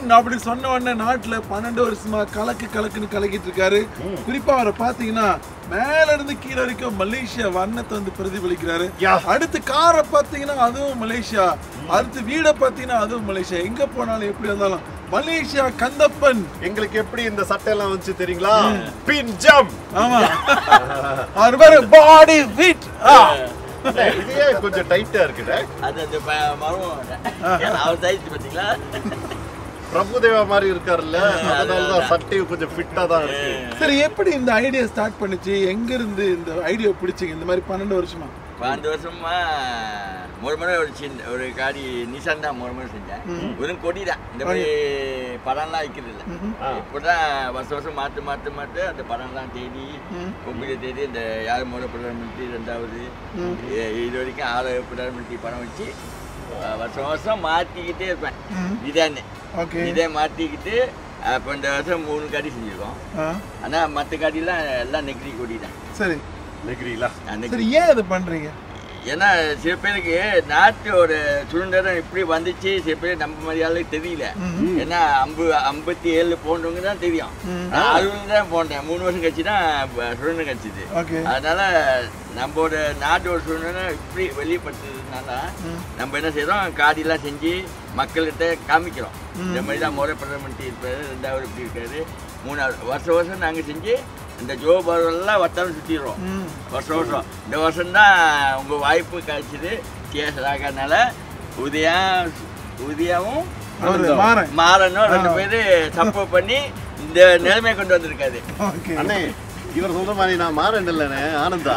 அப்படி சொன்ன உடனே நாட்டுல பன்னெண்டு வருஷமா கலக்கு கலக்குன்னு கலக்கிட்டு இருக்காரு குறிப்பா அவரை பாத்தீங்கன்னா மேல இருந்து கீழே வரைக்கும் மலேசியா வண்ணத்தை வந்து பிரதிபலிக்கிறாரு யா. அடுத்து காரை பாத்தீங்கன்னா அதுவும் மலேசியா அடுத்து வீடை பாத்தீங்கன்னா அதுவும் மலேசியா எங்க போனாலும் எப்படி இருந்தாலும் மலேசியா கந்தப்பன் எங்களுக்கு எப்படி இந்த சட்டை எல்லாம் வந்துச்சு தெரியுங்களா பின் ஜம் ஆமா அவர் பேரு பாடி ஃபிட் இதே கொஞ்சம் டைட்டா இருக்குடா அது அந்த ப- மரம் அவர் சைஸ் பார்த்தீங்களா பிரபுதேவா மாதிரி இருக்காருல்ல அதனாலதான் சட்டையும் கொஞ்சம் ஃபிட்டா தான் இருக்கு சரி எப்படி இந்த ஐடியா ஸ்டார்ட் பண்ணுச்சு எங்க இருந்து இந்த ஐடியா பிடிச்சிங்க இந்த மாதிரி பன்னெண்டு வருஷமா பன்னெண்டு வருஷமா ஒரு முறை ஒரு சின்ன ஒரு காடி நிசான் தான் ஒரு முறை செஞ்சேன் வெறும் கொடி தான் இந்த மாதிரி படம்லாம் வைக்கிறது இல்லை இப்போதான் வருஷம் வருஷம் மாற்று மாற்று மாற்று அந்த படம்லாம் தேடி கம்ப்யூட்டர் தேடி இந்த யார் முறை பிரதம மந்திரி ரெண்டாவது இ- இது வரைக்கும் ஆறு பிரதம மந்திரி படம் வச்சு அஹ், வருஷம் வருஷம் மாற்றிக்கிட்டே இருப்பேன் டிசைனு ஓகே டிசைன் மாற்றிக்கிட்டு இப்போ இந்த வருஷம் மூணு காடி செஞ்சுருக்கோம் ஆனால் மற்ற காடிலாம் எல்லாம் நெகிரி கொடி தான் சரி நெகிரிலா அன்னைக்கு சரி ஏன் இதை பண்றீங்க ஏன்னா சில பேருக்கு நாட்டோட சுதந்திரம் இப்படி வந்துச்சு சில பேர் நம்ம மாதிரி ஆளுக்கு தெரியல ஏன்னா அம்பு ஐம்பத்தி ஏழு போன்றவங்க தான் தெரியும் நான் அறுபது தான் போனேன் மூணு வருஷம் கழிச்சு தான் ப- சுதந்திரம் கிடைச்சிது ஓகே அதனால நம்மளோட நாட்டோட சுதந்திரம் இப்படி வெளிப்படுத்துறதுனால நம்ம என்ன செய்றோம் காடிலாம் செஞ்சு மக்கள்கிட்ட காமிக்கிறோம் இந்த மாதிரி தான் முறை பிரதம மந்திரி இருப்பாரு ரெண்டாவது இப்படி இருக்காரு மூணாவது வருஷம் வருஷம் நாங்கள் செஞ்சு இந்த ஜோ எல்லாம் வட்டாரம் சுற்றிடுறோம் ம் வருஷம் வருஷம் இந்த வருஷம் தான் உங்க வாய்ப்பு கிடைச்சது கேஸ் ராகனால உதயா உதயாவும் அவரு மாறன் மாறனும் ரெண்டு பேரு சப்போர்ட் பண்ணி இந்த நிலைமை கொண்டு வந்திருக்காரு ஓகே அண்ணே இவர் சொல்ற மாதிரி நான் மாறேன் இல்லைண்ணே ஆனந்தா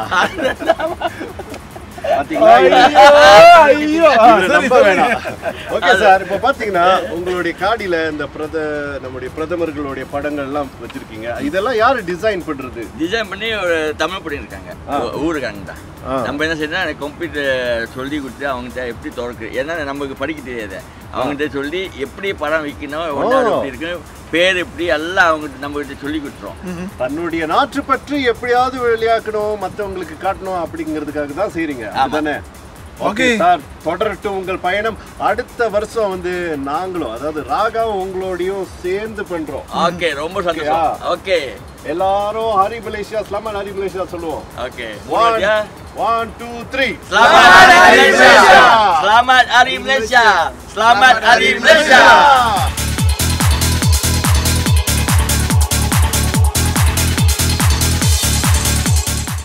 ஐயோ ஐயோ ஆ, இவரை சரி நம்ப சரி வேணாம் ஓகே சார் இப்போ பாத்தீங்கன்னா உங்களுடைய காடியில இந்த பிரத நம்முடைய பிரதமர்களுடைய படங்கள் எல்லாம் வச்சிருக்கீங்க இதெல்லாம் யாரு டிசைன் பண்றது டிசைன் பண்ணி ஒரு தமிழ் பண்ணியிருக்காங்க ஊருக்காங்க தான் ஆ. நம்ம என்ன செய்யணும் எனக்கு கம்ப்யூட்டர் சொல்லி கொடுத்து அவங்ககிட்ட எப்படி திறக்கு ஏன்னா நமக்கு படிக்க தெரியாது அவங்ககிட்ட சொல்லி எப்படி படம் வைக்கணும் ஒன்றாவது எப்படி இருக்கு பேர் எப்படி எல்லாம் அவங்க நம்ம கிட்ட சொல்லி கொடுத்துரும் தன்னுடைய நாட்டு பற்றி எப்படியாவது வெளியாக்கணும் மத்தவங்களுக்கு காட்டணும் அப்படிங்கிறதுக்காக தான் செய்றீங்க அதுதானே ஓகே Okay. சார் தொடரட்டும் உங்கள் பயணம் அடுத்த வருஷம் வந்து நாங்களும் அதாவது ராகாவும் உங்களோடையும் சேர்ந்து பண்றோம் ஓகே ரொம்ப சந்தோஷம் ஓகே எல்லாரும் ஹரி மலேசியா ஸ்லமன் ஹரி மலேசியா சொல்லுவோம் okay one one two three Selamat Hari Malaysia. Selamat Hari Malaysia. Selamat Hari Malaysia.